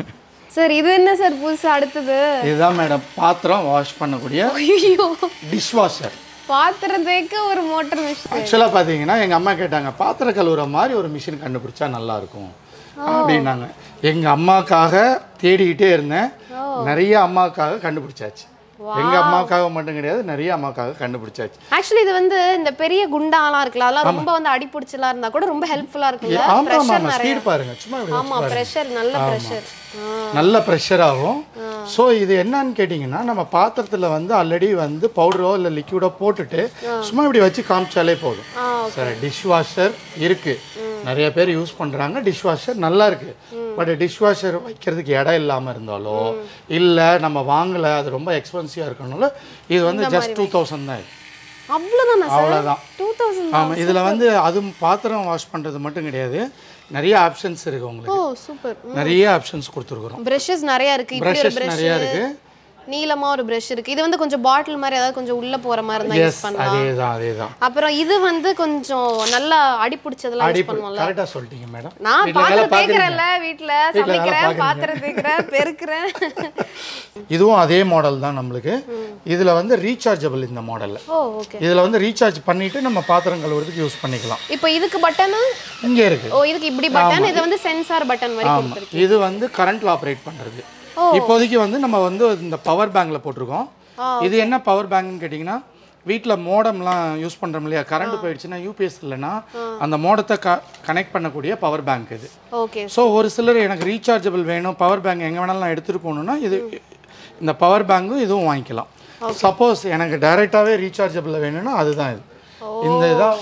சார் இது என்ன சார் புதுசு அடுத்தது இதுதான் மேடம் பாத்திரம் வாஷ் பண்ணக்கூடிய ஐயோ டிஷ் வாஷர் பாத்திரம் தேய்க்க ஒரு மோட்டர் மிஷின் ஆக்சுவலாக பார்த்தீங்கன்னா எங்கள் அம்மா கேட்டாங்க பாத்திரம் கழுவுற மாதிரி ஒரு மிஷின் கண்டுபிடிச்சா நல்லா இருக்கும் அப்படின்னாங்க எங்கள் அம்மாக்காக தேடிக்கிட்டே இருந்தேன் நிறைய அம்மாவுக்காக கண்டுபிடிச்சாச்சு எங்கள் அம்மாவுக்காக மட்டும் கிடையாது நிறைய அம்மாவுக்காக கண்டுபிடிச்சாச்சு ஆக்சுவலி இது வந்து இந்த பெரிய குண்டாலாம் இருக்குல்ல அதெல்லாம் ரொம்ப வந்து அடிப்பிடிச்சலாம் இருந்தா கூட ரொம்ப ஹெல்ப்ஃபுல்லா இருக்குல்ல ஆமாம் ப்ரெஷர் ஆமாம் நிறைய ஸ்பீட் பாருங்க சும்மா இப்படி ஆமா ப்ரெஷர் நல்ல ப்ரெஷர் நல்ல ப்ரெஷர் ஆகும் ஸோ இது என்னன்னு கேட்டிங்கன்னா நம்ம பாத்திரத்தில் வந்து ஆல்ரெடி வந்து பவுடரோ இல்லை லிக்விடோ போட்டுட்டு சும்மா இப்படி வச்சு காமிச்சாலே போதும் ஆ சரி டிஷ் வாஷர் இருக்கு நிறைய பேர் யூஸ் பண்றாங்க டிஷ் வாஷர் நல்லா இருக்கு பட் டிஷ் வாஷர் வைக்கிறதுக்கு இடம் இல்லாம இருந்தாலோ இல்ல நம்ம வாங்கல அது ரொம்ப எக்ஸ்பென்சிவா இருக்கனால இது வந்து ஜஸ்ட் டூ தௌசண்ட் தான் இது. அவ்வளவுதானா சார் அவ்வளவுதான் டூ தௌசண்ட் ஆமா இதுல வந்து அதுவும் பாத்திரம் வாஷ் பண்றது மட்டும் கிடையாது நிறைய ஆப்ஷன்ஸ் இருக்கு ஓ உங்களுக்கு சூப்பர் நிறைய ஆப்ஷன்ஸ் கொடுத்துருக்குறோம் பிரஷஸ் நிறைய இருக்கு இப்படி ஒரு ப்ரஷஸ் பிரஷ் நிறைய இருக்கு நீளமா ஒரு பிரஷ் இருக்கு இது வந்து கொஞ்சம் பாட்டில் மாதிரி ஏதாவது கொஞ்சம் உள்ள போற மாதிரி இருந்தா யூஸ் எஸ் பண்ணலாம் அதே தான் அதே தான் அப்புறம் இது வந்து கொஞ்சம் நல்லா அடி பிடிச்சதெல்லாம் யூஸ் பண்ணுவோம்ல கரெக்டாக சொல்லிட்டீங்க மேடம் நான் பாத்திரம் தேய்க்கிறேன்ல வீட்ல சமைக்கிறேன் பாத்திரம் தேய்க்கிறேன் பெருக்கிறேன் இதுவும் அதே மாடல் தான் நம்மளுக்கு இதுல வந்து ரீசார்ஜபிள் இந்த மாடல்ல ஓ ஓகே இதுல வந்து ரீசார்ஜ் பண்ணிட்டு நம்ம பாத்திரம் கழுவுறதுக்கு யூஸ் பண்ணிக்கலாம் இப்போ இதுக்கு பட்டன் இங்க இருக்கு ஓ இதுக்கு இப்படி பட்டன் இது வந்து சென்சார் பட்டன் மாதிரி ஆமா கொடுத்துருக்கு இது வந்து கரண்ட்ல ஆப்ரேட் பண்றது இப்போதைக்கு வந்து நம்ம வந்து இந்த பவர் பேங்க்ல போட்டிருக்கோம் இது என்ன பவர் பேங்க்னு கேட்டிங்கன்னா வீட்டில் மோடம்லாம் யூஸ் பண்ணுறோம் இல்லையா கரண்ட் போயிடுச்சுன்னா யூபிஎஸ் இல்லைன்னா அந்த மோடத்தை க கனெக்ட் பண்ணக்கூடிய பவர் பேங்க் இது ஓகே ஸோ ஒரு சிலர் எனக்கு ரீசார்ஜபிள் வேணும் பவர் பேங்க் எங்கே வேணாலும் நான் எடுத்துகிட்டு போகணுன்னா இது இந்த பவர் பேங்க்கும் இதுவும் வாங்கிக்கலாம் சப்போஸ் எனக்கு டைரெக்டாகவே ரீசார்ஜபிள் வேணும்னா அதுதான் இது இந்த இதான்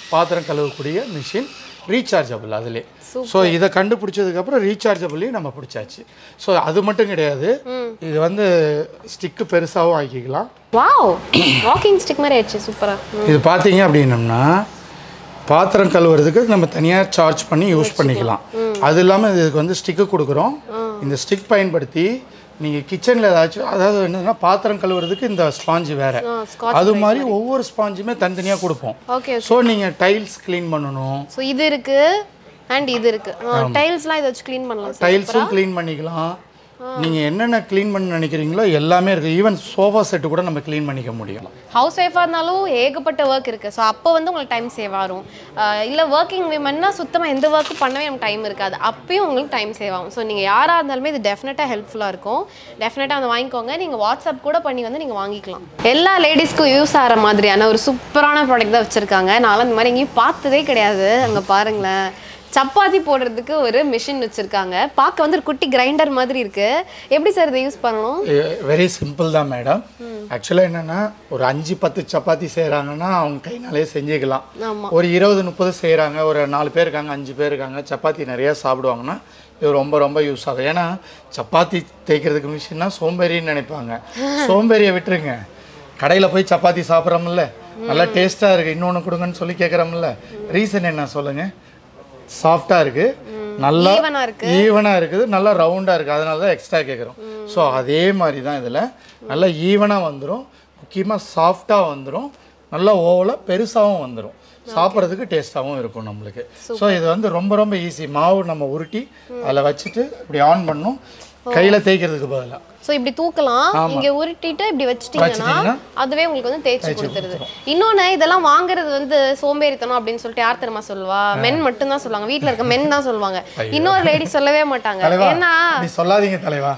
பாத்திரம் கழுவக்கூடிய மிஷின் ரீசார்ஜபிள் அதிலே ஸோ இதை கண்டுபிடிச்சதுக்கப்புறம் ரீசார்ஜபிளையும் நம்ம பிடிச்சாச்சு ஸோ அது மட்டும் கிடையாது இது வந்து ஸ்டிக்கு பெருசாகவும் ஆக்கிக்கலாம் வாவ் வாக்கிங் ஸ்டிக் மாதிரி ஆயிடுச்சு சூப்பரா இது பார்த்தீங்க அப்படின்னம்னா பாத்திரம் கழுவுறதுக்கு நம்ம தனியாக சார்ஜ் பண்ணி யூஸ் பண்ணிக்கலாம் அது இல்லாமல் இதுக்கு வந்து ஸ்டிக்கு கொடுக்குறோம் இந்த ஸ்டிக் பயன்படுத்தி நீங்கள் கிச்சனில் ஏதாச்சும் அதாவது என்னதுன்னா பாத்திரம் கழுவுறதுக்கு இந்த ஸ்பாஞ்சு வேறு ஸ்காட்ச் அது மாதிரி ஒவ்வொரு ஸ்பாஞ்சுமே தனித்தனியாக கொடுப்போம் ஓகே ஸோ நீங்கள் டைல்ஸ் க்ளீன் பண்ணணும் ஸோ இது இருக்கு அண்ட் இது இருக்கு டைல்ஸ்லாம் இதை வச்சு க்ளீன் பண்ணலாம் sir. டைல்ஸும் க்ளீன் பண்ணிக்கலாம் நீங்கள் என்னென்ன க்ளீன் பண்ண நினைக்கிறீங்களோ எல்லாமே இருக்குது ஈவன் சோஃபா செட்டு கூட நம்ம க்ளீன் பண்ணிக்க முடியும் ஹவுஸ் ஒய்ஃபாக இருந்தாலும் ஏகப்பட்ட ஒர்க் இருக்குது ஸோ அப்போ வந்து உங்களுக்கு டைம் சேவ் ஆகும் இல்லை ஒர்க்கிங் விமன்னா சுத்தமாக எந்த ஒர்க்கும் பண்ணவே நமக்கு டைம் இருக்காது அப்பயும் உங்களுக்கு டைம் சேவ் ஆகும் ஸோ நீங்கள் யாராக இருந்தாலுமே இது டெஃபினட்டாக ஹெல்ப்ஃபுல்லாக இருக்கும் டெஃபினட்டாக வந்து வாங்கிக்கோங்க நீங்கள் வாட்ஸ்அப் கூட பண்ணி வந்து நீங்கள் வாங்கிக்கலாம் எல்லா லேடிஸ்க்கும் யூஸ் ஆகிற மாதிரியான ஒரு சூப்பரான ப்ராடக்ட் தான் வச்சுருக்காங்க நான்லாம் இந்த மாதிரி எங்கேயும் பார்த்ததே கிடையாது அங்கே பாருங்களேன் சப்பாத்தி போடுறதுக்கு ஒரு மிஷின் வச்சுருக்காங்க பார்க்க வந்து ஒரு குட்டி கிரைண்டர் மாதிரி இருக்கு எப்படி சார் இதை யூஸ் பண்ணணும் வெரி சிம்பிள் தான் மேடம் ஆக்சுவலாக என்னென்னா ஒரு அஞ்சு பத்து சப்பாத்தி செய்கிறாங்கன்னா அவங்க கைனாலே செஞ்சுக்கலாம் ஆமாம் ஒரு இருபது முப்பது செய்கிறாங்க ஒரு நாலு பேர் இருக்காங்க அஞ்சு பேர் இருக்காங்க சப்பாத்தி நிறையா சாப்பிடுவாங்கன்னா இது ரொம்ப ரொம்ப யூஸ் ஆகும் ஏன்னா சப்பாத்தி தேய்க்கிறதுக்கு மிஷின்னா சோம்பேறின்னு நினைப்பாங்க சோம்பேறியை விட்டுருங்க கடையில் போய் சப்பாத்தி சாப்பிட்றோம்ல நல்லா டேஸ்ட்டாக இருக்குது இன்னொன்று கொடுங்கன்னு சொல்லி கேட்குறோம்ல ரீசன் என்ன சொல்லுங்கள் சாஃப்டாக இருக்குது நல்லா ஈவனாக இருக்கு ஈவனாக இருக்குது நல்லா ரவுண்டாக இருக்குது அதனால தான் எக்ஸ்ட்ரா கேட்குறோம் ஸோ அதே மாதிரி தான் இதில் நல்லா ஈவனாக வந்துடும் முக்கியமாக சாஃப்டாக வந்துடும் நல்லா ஓவலாக பெருசாகவும் வந்துடும் சாப்பிட்றதுக்கு டேஸ்ட்டாகவும் இருக்கும் நம்மளுக்கு ஸோ இது வந்து ரொம்ப ரொம்ப ஈஸி மாவு நம்ம உருட்டி அதில் வச்சுட்டு இப்படி ஆன் பண்ணணும் கையில் தேய்க்கிறதுக்கு பதிலாக ஸோ இப்படி தூக்கலாம் இங்க உருட்டிட்டு இப்படி வச்சிட்டீங்கன்னா வச்சிட்டீங்கன்னா அதுவே உங்களுக்கு வந்து தேய்ச்சி கொடுத்துருது இன்னொன்னு இதெல்லாம் வாங்குறது வந்து சோம்பேறித்தனம் அப்படின்னு சொல்லிட்டு யார் தெரியுமா சொல்லுவா மென் மட்டும் தான் சொல்லுவாங்க வீட்ல இருக்க மென் தான் சொல்லுவாங்க இன்னொரு லேடி சொல்லவே மாட்டாங்க தலைவா ஏன்னா இப்படி சொல்லாதீங்க தலைவா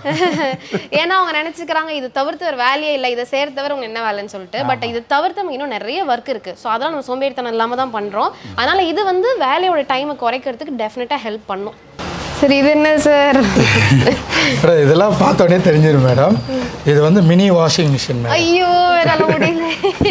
ஏன்னா அவங்க நினைச்சுக்கிறாங்க இது தவிர்த்து ஒரு வேலையே இல்லை இதை செய்யற தவிர அவங்க என்ன வேலைன்னு சொல்லிட்டு பட் இது தவிர்த்து நமக்கு இன்னும் நிறைய ஒர்க் இருக்கு ஸோ அதெல்லாம் நம்ம சோம்பேறித்தனம் இல்லாம தான் பண்றோம் அதனால இது வந்து வேலையோட டைமை குறைக்கிறதுக்கு டெஃபினட்டா ஹெல்ப் பண்ணும் சரி இது என்ன சார் அப்புறம் இதெல்லாம் பார்த்தோன்னே தெரிஞ்சிடும் மேடம் இது வந்து மினி வாஷிங் மிஷின் மேடம் ஐயோ என்னால முடியல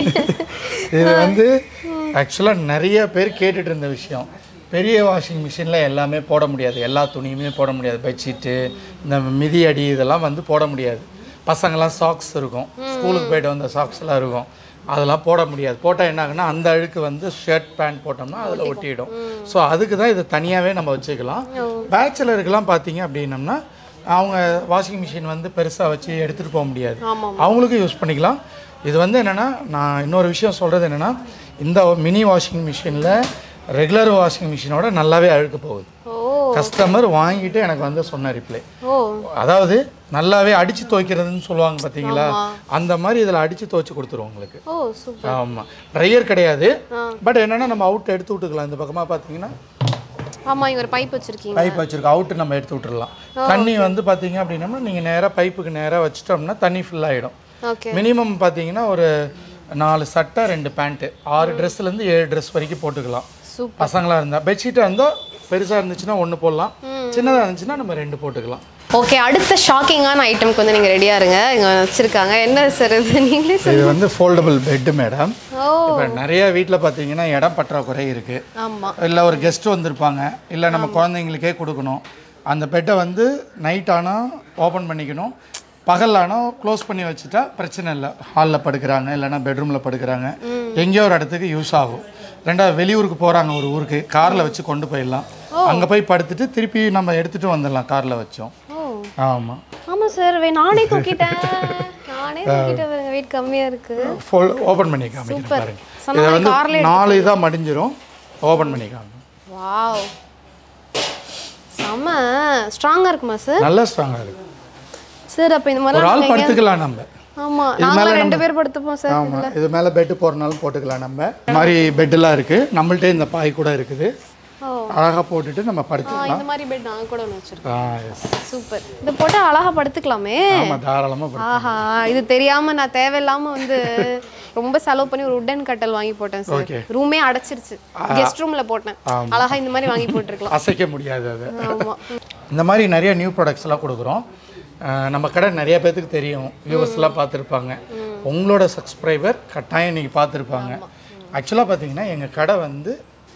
இது வந்து ஆக்சுவலாக நிறைய பேர் கேட்டுட்டு இருந்த விஷயம் பெரிய வாஷிங் மிஷினில் எல்லாமே போட முடியாது எல்லா துணியுமே போட முடியாது பெட்ஷீட்டு இந்த மிதி அடி இதெல்லாம் வந்து போட முடியாது பசங்கள்லாம் சாக்ஸ் இருக்கும் ஸ்கூலுக்கு போயிட்டு வந்த சாக்ஸ்லாம் இருக்கும் அதெல்லாம் போட முடியாது போட்டால் என்ன ஆகுன்னா அந்த அழுக்கு வந்து ஷர்ட் பேண்ட் போட்டோம்னா அதில் ஒட்டிடும் ஸோ அதுக்கு தான் இதை தனியாகவே நம்ம வச்சுக்கலாம் பேச்சுலருக்கெல்லாம் பார்த்தீங்க அப்படின்னம்னா அவங்க வாஷிங் மிஷின் வந்து பெருசாக வச்சு எடுத்துகிட்டு போக முடியாது ஆமாம் அவங்களுக்கும் யூஸ் பண்ணிக்கலாம் இது வந்து என்னென்னா நான் இன்னொரு விஷயம் சொல்கிறது என்னென்னா இந்த மினி வாஷிங் மிஷினில் ரெகுலர் வாஷிங் மிஷினோட நல்லாவே அழுக்கு போகுது ஓ கஸ்டமர் வாங்கிட்டு எனக்கு வந்து சொன்ன ரிப்ளை ஓ அதாவது நல்லாவே அடித்து துவைக்கிறதுன்னு சொல்லுவாங்க பார்த்தீங்களா அந்த மாதிரி இதில் அடித்து துவைச்சு கொடுத்துருவோம் உங்களுக்கு ஓ சூப்பர் ஆமாம் ட்ரையர் கிடையாது பட் என்னென்னா நம்ம அவுட் எடுத்து விட்டுக்கலாம் இந்த பக்கமாக பார்த்தீங்கன்னா ஆமா இங்க ஒரு பைப் வச்சிருக்கீங்க பைப் வச்சிருக்கோம் அவுட்டு நம்ம எடுத்து விட்டுறலாம் தண்ணி வந்து பார்த்தீங்க அப்படின்னா நீங்கள் நேராக பைப்புக்கு நேராக வச்சிட்டோம்னா தண்ணி ஃபில் ஆகிடும் ஓகே மினிமம் பார்த்தீங்கன்னா ஒரு நாலு சட்டை ரெண்டு பேண்ட்டு ஆறு ட்ரெஸ்லேருந்து ஏழு ட்ரெஸ் வரைக்கும் போட்டுக்கலாம் சூப்பர் பசங்களாக இருந்தால் பெட்ஷீட்டாக இருந்தால் பெருசாக இருந்துச்சுன்னா ஒன்று போடலாம் சின்னதாக இருந்துச்சுன்னா நம்ம ரெண்டு போட்டுக்கலாம் ஓகே அடுத்த ஷாக்கிங்கான ஐட்டம்க்கு வந்து நீங்க ரெடியா இருங்க இங்க வச்சிருக்காங்க என்ன சார் இது நீங்களே இது வந்து ஃபோல்டபுள் பெட்டு மேடம் ஓ இப்போ நிறைய வீட்டில் பார்த்தீங்கன்னா இடம் பற்றாக்குறை இருக்குது ஆமா இல்லை ஒரு கெஸ்ட் வந்திருப்பாங்க இல்லை நம்ம குழந்தைங்களுக்கே கொடுக்கணும் அந்த பெட்டை வந்து நைட் ஆனால் ஓப்பன் பண்ணிக்கணும் பகல் ஆனால் க்ளோஸ் பண்ணி வச்சுட்டா பிரச்சனை இல்லை ஹாலில் படுக்கிறாங்க இல்லைன்னா பெட்ரூமில் படுக்கிறாங்க எங்கேயோ ஒரு இடத்துக்கு யூஸ் ஆகும் ரெண்டாவது வெளியூருக்கு போகிறாங்க ஒரு ஊருக்கு காரில் வச்சு கொண்டு போயிடலாம் அங்கே போய் படுத்துட்டு திருப்பி நம்ம எடுத்துகிட்டு வந்துடலாம் காரில் வச்சோம் ஓ ஆமாம் ஆமா சார் வே நானே தூக்கிட்டேன் நானே தூக்கிட்டேன் வெயிட் கம்மியா இருக்கு ஃபுல் ஓப்பன் பண்ணி காமிக்கிறேன் பாருங்க சொன்ன இதை மாதிரி வந்து கார்ல நாலு இதாக மடிஞ்சிரும் ஓப்பன் பண்ணி காமிங்க வாவ் செம ஸ்ட்ராங்கா இருக்குமா சார் நல்ல ஸ்ட்ராங்காக இருக்குது சார் அப்ப இந்த ஒரு மாதிரி ஆள் படுத்துக்கலாம் நம்ம ஆமா நாங்களும் ரெண்டு பேர் படுத்துப்போம் சார் ஆமாம் இது மேலே பெட்டு போடுறனாலும் போட்டுக்கலாம் நம்ம இந்த மாதிரி பெட்டெல்லாம் இருக்குது நம்மள்ட்ட இந்த பாய் கூட இருக்குது ஓ அழகாக போட்டுட்டு நம்ம ஆ, படுத்துக்கலாம் இந்த மாதிரி பெட் நாங்க கூட ஒன்று வச்சிருக்கோம் ஆ எஸ் சூப்பர் இது போட்டா அழகா படுத்துக்கலாமே ஆமாம் தாராளமாக படுத்து ஆஹா இது தெரியாம நான் தேவையில்லாம வந்து ரொம்ப செலவு பண்ணி ஒரு உட்டன் கட்டல் வாங்கி போட்டேன் சார் Okay. ரூமே அடைச்சிருச்சு கெஸ்ட் ரூம்ல போட்டேன் அழகா இந்த மாதிரி வாங்கி போட்டிருக்கலாம் அசைக்க முடியாது அது ஆமா இந்த மாதிரி நிறைய நியூ ப்ராடக்ட்ஸ்லாம் கொடுக்குறோம் அஹ் நம்ம கடை நிறைய பேத்துக்கு தெரியும் வியூவர்ஸ்லாம் பார்த்துருப்பாங்க உங்களோட சப்ஸ்கிரைபர் கட்டாயம் நீங்கள் பார்த்துருப்பாங்க ஆக்சுவலாக பார்த்தீங்கன்னா எங்கள் கடை வந்து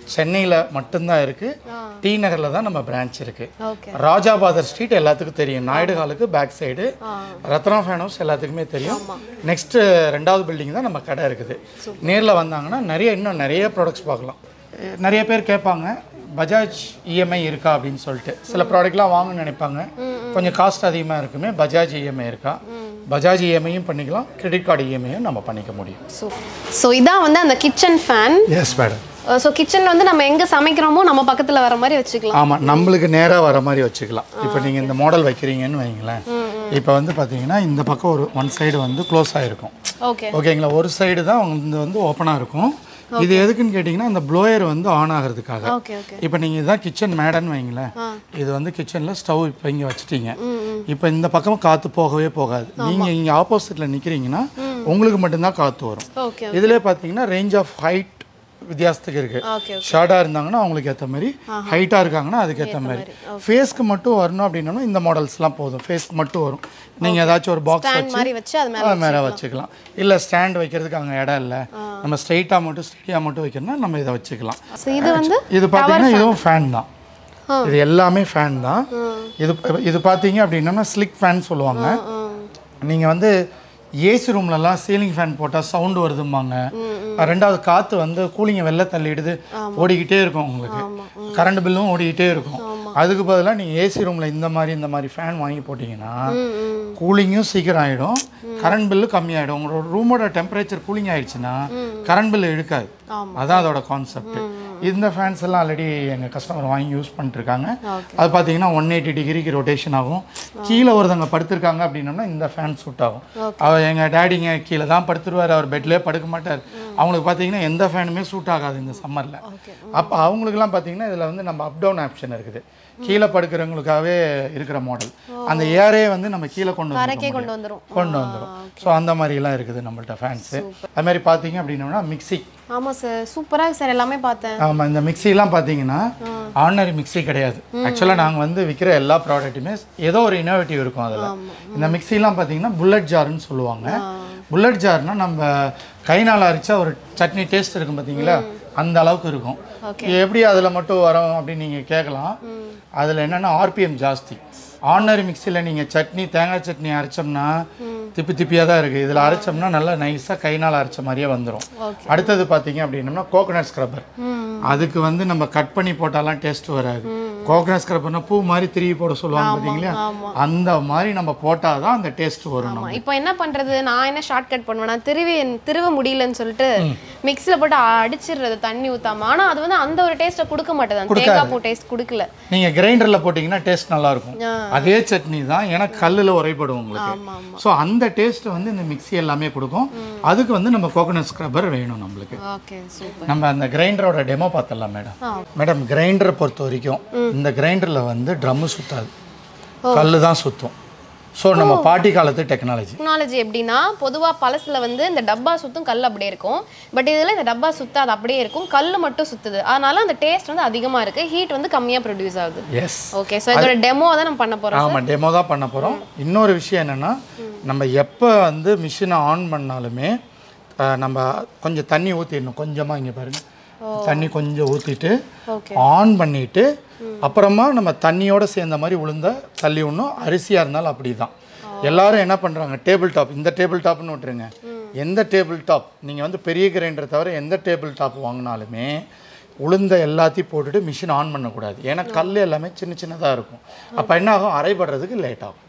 சென்னையில் மட்டும்தான் இருக்குது டி நகரில் தான் நம்ம பிரான்ச் இருக்குது ஓகே ராஜாபாதர் ஸ்ட்ரீட் எல்லாத்துக்கும் தெரியும் நாயுடு ஹாலுக்கு back side Ratna fan house எல்லாத்துக்குமே தெரியும் நெக்ஸ்ட் ரெண்டாவது பில்டிங் தான் நம்ம கடை இருக்குது நேரில் வந்தாங்கன்னா நிறைய இன்னும் நிறைய ப்ராடக்ட்ஸ் பார்க்கலாம் அஹ் நிறைய பேர் கேட்பாங்க பஜாஜ் இஎம்ஐ இருக்கா அப்படின்னு சொல்லிட்டு சில ப்ராடக்ட்லாம் வாங்கணும்னு நினைப்பாங்க கொஞ்சம் காஸ்ட் அதிகமாக இருக்குமே பஜாஜ் இஎம்ஐ இருக்கா பஜாஜ் இஎம்ஐயும் பண்ணிக்கலாம் கிரெடிட் கார்டு இஎம்ஐயும் நம்ம பண்ணிக்க முடியும் ஸோ இதான் வந்து அந்த kitchen fan yes madam so கிச்சனில் வந்து நம்ம எங்கே சமைக்கிறோமோ நம்ம பக்கத்தில் வர மாதிரி வச்சுக்கலாம் ஆமாம் நம்மளுக்கு நேராக வர மாதிரி வச்சுக்கலாம் இப்போ நீங்கள் இந்த மாடல் வைக்கிறீங்கன்னு வைங்களேன் இப்போ வந்து பார்த்தீங்கன்னா இந்த பக்கம் ஒரு ஒன் சைடு வந்து க்ளோஸ் ஆகிருக்கும் ஓகே ஓகேங்களா ஒரு சைடு தான் வந்து வந்து ஓப்பனாக இருக்கும் இது எதுக்குன்னு கேட்டிங்கன்னா அந்த ப்ளோயர் வந்து ஆன் ஆகிறதுக்காக ஓகே ஓகே இப்போ நீங்கள் இதான் கிச்சன் மேடன்னு வைங்களேன் இது வந்து கிச்சனில் ஸ்டவ் இப்போ இங்கே வச்சுட்டீங்க இப்போ இந்த பக்கம் காற்று போகவே போகாது நீங்கள் இங்கே ஆப்போசிட்டில் நிற்கிறீங்கன்னா உங்களுக்கு மட்டும்தான் காற்று வரும் ஓகே இதிலே பார்த்தீங்கன்னா ரேஞ்ச் ஆஃப் ஹைட் வித்தியாசத்துக்கு இருக்குது ஓகே ஷார்ட்டாக இருந்தாங்கன்னா அவங்களுக்கு ஏற்ற மாதிரி ஹைட்டாக இருக்காங்கன்னா அதுக்கு ஏற்ற மாதிரி ஃபேஸ்க்கு மட்டும் வரணும் அப்படின்னா இந்த மாடல்ஸ்லாம் போதும் ஃபேஸ்க்கு மட்டும் வரும் நீங்கள் ஏதாச்சும் ஒரு பாக்ஸ் ஃபேன் மாதிரி வச்சு அது மேலே மேலே வச்சுக்கலாம் இல்லை ஸ்டாண்ட் வைக்கிறதுக்கு அங்கே இடம் இல்லை நம்ம ஸ்ட்ரைட்டாக மட்டும் ஸ்ட்ரெயிட்டாக மட்டும் வைக்கணும்னா நம்ம இதை வச்சுக்கலாம் ஸோ இது வந்து இது பார்த்தீங்கன்னா இதுவும் ஃபேன் தான் இது எல்லாமே ஃபேன் தான் இது இது பார்த்தீங்க அப்படின்னா ஸ்லிக் ஃபேன் சொல்லுவாங்க நீங்கள் வந்து ஏசி ரூம்லலாம் சீலிங் ஃபேன் போட்டால் சவுண்டு வருதும்பாங்க ரெண்டாவது காற்று வந்து கூலிங்கை வெளில தள்ளிடுது ஓடிக்கிட்டே இருக்கும் உங்களுக்கு கரண்ட் பில்லும் ஓடிக்கிட்டே இருக்கும் அதுக்கு பதிலாக நீங்கள் ஏசி ரூமில் இந்த மாதிரி இந்த மாதிரி ஃபேன் வாங்கி போட்டிங்கன்னா கூலிங்கும் சீக்கிரம் ஆகிடும் கரண்ட் பில்லு கம்மியாயிடும் உங்களோட ரூமோட டெம்பரேச்சர் கூலிங் ஆயிடுச்சுன்னா கரண்ட் பில்லு இழுக்காது அதான் அதோட கான்செப்ட் இந்த ஃபேன்ஸ் எல்லாம் ஆல்ரெடி எங்கள் கஸ்டமர் வாங்கி யூஸ் பண்ணிட்டுருக்காங்க அது பார்த்தீங்கன்னா ஒன் எயிட்டி டிகிரிக்கு ரொட்டேஷன் ஆகும் கீழே ஒருத்தவங்க படுத்திருக்காங்க அப்படின்னோம்னா இந்த ஃபேன் சூட் ஆகும் அவர் எங்கள் டேடிங்க கீழே தான் படுத்துருவார் அவர் பெட்லேயே படுக்க மாட்டார் அவங்களுக்கு பார்த்தீங்கன்னா எந்த ஃபேனுமே சூட் ஆகாது இந்த சம்மரில் அப்போ அவங்களுக்குலாம் பார்த்தீங்கன்னா இதில் வந்து நம்ம அப் டவுன் ஆப்ஷன் இருக்குது கீழே படுக்கிறவங்களுக்காகவே இருக்கிற மாடல் அந்த ஏரே வந்து நம்ம கீழே கொண்டு தரைக்கே வந்து கொண்டு வந்துரும் கொண்டு வந்துடும் ஸோ அந்த மாதிரிலாம் இருக்குது நம்மள்ட்ட ஃபேன்ஸு அது மாதிரி பார்த்தீங்க அப்படின்னோம்னா மிக்ஸி ஆமாம் சார் சூப்பராக சார் எல்லாமே பார்த்தேன் ஆமாம் இந்த மிக்ஸிலாம் பார்த்தீங்கன்னா ஆர்டினரி மிக்ஸி கிடையாது ஆக்சுவலாக நாங்கள் வந்து விற்கிற எல்லா ப்ராடக்ட்டுமே ஏதோ ஒரு இன்னோவேட்டிவ் இருக்கும் அதில் இந்த மிக்ஸிலாம் பார்த்தீங்கன்னா புல்லட் ஜார்னு சொல்லுவாங்க புல்லட் ஜார்னா நம்ம கைனால் அரைச்சா ஒரு சட்னி டேஸ்ட் இருக்கும் பார்த்தீங்களா அந்த அளவுக்கு இருக்கும் எப்படி அதில் மட்டும் வரும் அப்படின்னு நீங்கள் கேட்கலாம் அதில் என்னென்னா ஆர்பிஎம் ஜாஸ்தி ஆர்டினரி மிக்ஸியில் நீங்கள் சட்னி தேங்காய் சட்னி அரைச்சோம்னா திப்பி திப்பியாக தான் இருக்குது இதில் அரைச்சோம்னா நல்லா நைஸாக கைனால் அரைச்ச மாதிரியே வந்துடும் அடுத்தது பார்த்தீங்க அப்படின்னம்னா கோகனட் ஸ்க்ரப்பர் அதுக்கு வந்து நம்ம கட் பண்ணி போட்டாலாம் டேஸ்ட் வராது கோகனட் ஸ்க்ரப்பர்னா பூ மாதிரி திருவி போட சொல்லுவாங்க பார்த்தீங்களா அந்த மாதிரி நம்ம போட்டால் தான் அந்த டேஸ்ட் வரும் நம்ம ஆமா இப்போ என்ன பண்றது நான் என்ன ஷார்ட் கட் பண்ணுவேன்னா திருவி திருவ முடியலன்னு சொல்லிட்டு மிக்ஸில போட்டு அடிச்சிடுறது தண்ணி ஊத்தாம ஆனா அது வந்து அந்த ஒரு டேஸ்ட்டை கொடுக்க மாட்டேது அந்த தேங்காய் பூ டேஸ்ட் கொடுக்கல நீங்கள் கிரைண்டரில் போட்டிங்கன்னா டேஸ்ட் நல்லா இருக்கும் ஆ. அதே சட்னி தான் ஏன்னா கல்லில் உரைப்படும் உங்களுக்கு ஆமா ஆமா ஸோ அந்த டேஸ்ட் வந்து இந்த மிக்ஸி எல்லாமே கொடுக்கும் அதுக்கு வந்து நம்ம கோகனட் ஸ்க்ரப்பர் வேணும் நம்மளுக்கு ஓகே சூப்பர் நம்ம அந்த கிரைண்டரோட டெமோ பார்த்துடலாம் மேடம் ஆ. மேடம் கிரைண்டரை பொறுத்த வரைக்கும் இந்த கிரைண்டரில் வந்து ட்ரம்மு சுத்தாது கல்லு தான் சுத்தும் ஸோ நம்ம பாட்டி காலத்து டெக்னாலஜி டெக்னாலஜி எப்படின்னா பொதுவா பழசுல வந்து இந்த டப்பா சுத்தும் கல் அப்படியே இருக்கும் பட் இதுல இந்த டப்பா சுத்தாது அப்படியே இருக்கும் கல் மட்டும் சுத்துது அதனால அந்த டேஸ்ட் வந்து அதிகமா இருக்கு ஹீட் வந்து கம்மியா ப்ரொடியூஸ் ஆகுது எஸ் ஓகே ஸோ இதோட டெமோ தான் நம்ம பண்ண போறோம் ஆமாம் டெமோ தான் பண்ண போகிறோம் இன்னொரு விஷயம் என்னென்னா நம்ம எப்போ வந்து மிஷினை ஆன் பண்ணாலுமே அஹ், நம்ம கொஞ்சம் தண்ணி ஊற்றிடணும் கொஞ்சமாக இங்கே பாருங்கள் தண்ணி கொஞ்சம் ஊற்றிட்டு ஓகே ஆன் பண்ணிட்டு அப்புறமா நம்ம தண்ணியோட சேர்ந்த மாதிரி உளுந்த தள்ளி விடணும் அரிசியாக இருந்தாலும் அப்படி தான் எல்லாரும் என்ன பண்ணுறாங்க டேபிள் டாப் இந்த டேபிள் டாப்னு விட்டுருங்க எந்த டேபிள் டாப் நீங்கள் வந்து பெரிய கிரைண்டரை தவிர எந்த டேபிள் டாப் வாங்கினாலுமே உளுந்த எல்லாத்தையும் போட்டுட்டு மிஷின் ஆன் பண்ணக்கூடாது ஏன்னா கல் எல்லாமே சின்ன சின்னதாக இருக்கும் அப்போ என்ன ஆகும் அரைபடுறதுக்கு லேட் ஆகும்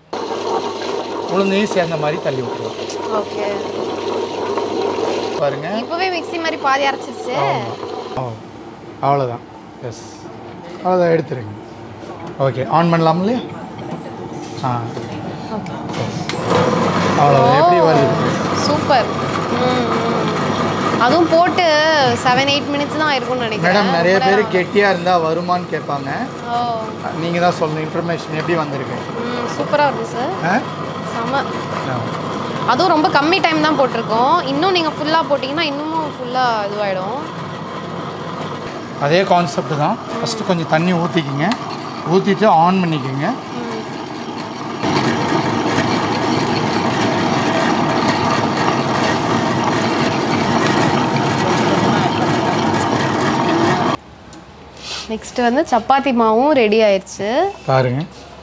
உளுந்தையும் சேர்ந்த மாதிரி தள்ளி விட்டுருவோம் ஓகே பாருங்க இப்பவே மிக்ஸி மாதிரி பாதி அரைச்சிருச்சு ஆமாம் அவ்வளோதான் எஸ் அவ்வளோதான் எடுத்துருங்க ஓகே ஆன் பண்ணலாம் இல்லையா ஆ அவ்வளோதான் எப்படி வருது சூப்பர் அதுவும் போட்டு செவன் எயிட் மினிட்ஸ் தான் இருக்கும்னு நினைக்கிறேன் மேடம் நிறைய பேர் கெட்டியாக இருந்தால் வருமான்னு கேட்பாங்க ஓ நீங்கள் தான் சொல்லணும் இன்ஃபர்மேஷன் எப்படி வந்திருக்கு ம் சூப்பராக இருக்கும் சார் ஆ செம ஆ. அதுவும் ரொம்ப கம்மி டைம் தான் போட்டிருக்கோம் இன்னும் நீங்கள் ஃபுல்லாக போட்டிங்கன்னா இன்னமும் ஃபுல்லாக இதுவாகிடும் அதே கான்செப்ட் தான் ஃபஸ்ட்டு கொஞ்சம் தண்ணி ஊற்றிக்கிங்க ஊற்றிட்டு ஆன் பண்ணிக்கோங்க நெக்ஸ்ட் வந்து சப்பாத்தி மாவும் ரெடி ஆயிடுச்சு பாருங்க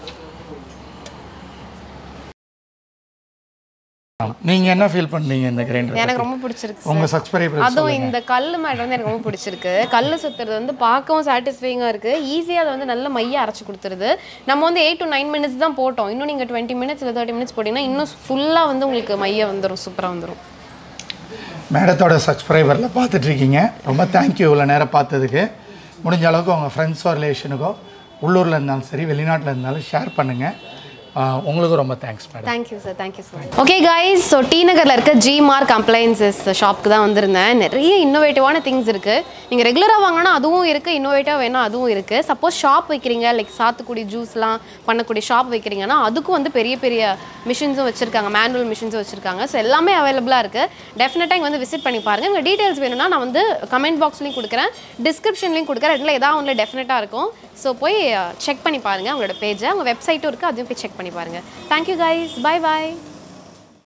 நீங்க என்ன ஃபீல் பண்ணீங்க இந்த கிரைண்டர் எனக்கு ரொம்ப பிடிச்சிருக்கு உங்க சப்ஸ்கிரைபர் அதுவும் இந்த கல் மேட் வந்து எனக்கு ரொம்ப பிடிச்சிருக்கு கல் சுத்துறது வந்து பார்க்கவும் சாட்டிஸ்ஃபைங்காக இருக்கு ஈஸியாக அதை வந்து நல்ல மைய அரைச்சு கொடுத்துருது நம்ம வந்து எயிட் டு நைன் மினிட்ஸ் தான் போட்டோம் இன்னும் நீங்கள் டுவெண்ட்டி மினிட்ஸ் இல்லை தேர்ட்டி மினிட்ஸ் போட்டிங்கன்னா இன்னும் ஃபுல்லாக வந்து உங்களுக்கு மைய வந்துடும் சூப்பராக வந்துடும் மேடத்தோட சப்ஸ்கிரைபரில் பார்த்துட்டு இருக்கீங்க ரொம்ப தேங்க்யூ இவ்வளோ நேரம் பார்த்ததுக்கு முடிஞ்ச அளவுக்கு உங்கள் ஃப்ரெண்ட்ஸோ ரிலேஷனுக்கோ உள்ளூரில் இருந்தாலும் சரி வெளிநாட்டில் இருந்தாலும் ஷேர் பண்ணுங்கள் உங்களுக்கும் ரொம்ப thanks madam thank you sir thank you sir okay guys so T நகரில் இருக்க ஜி மார்க் அப்ளையன்சஸ் ஷாப்க்கு தான் வந்திருந்தேன் நிறைய இன்னோவேட்டிவான திங்ஸ் இருக்குது நீங்கள் ரெகுலராக வாங்கினா அதுவும் இருக்குது இன்னோவேட்டிவாக வேணால் அதுவும் இருக்குது சப்போஸ் ஷாப் வைக்கிறீங்க லைக் சாத்துக்குடி ஜூஸ்லாம் பண்ணக்கூடிய ஷாப் வைக்கிறீங்கன்னா அதுக்கும் வந்து பெரிய பெரிய மிஷின்ஸும் வச்சுருக்காங்க மேனுவல் மிஷின்ஸும் வச்சுருக்காங்க ஸோ எல்லாமே அவைலபிளாக இருக்குது டெஃபினட்டாக இங்கே வந்து விசிட் பண்ணி பாருங்கள் உங்கள் டீட்டெயில்ஸ் வேணும்னா நான் வந்து கமெண்ட் பாக்ஸ்லையும் கொடுக்குறேன் டிஸ்கிரிப்ஷன்லையும் கொடுக்குறேன் ரெண்டில் ஏதாவது ஒன்றில் டெஃபினட்டாக இருக்கும் ஸோ போய் செக் பண்ணி பாருங்கள் உங்களோட பேஜை உங்கள் வெப்சைட்டும் இருக்குது அதையும் போய் செக் பண்ணி பாருங்கள் தேங்க்யூ கைஸ் பை பாய்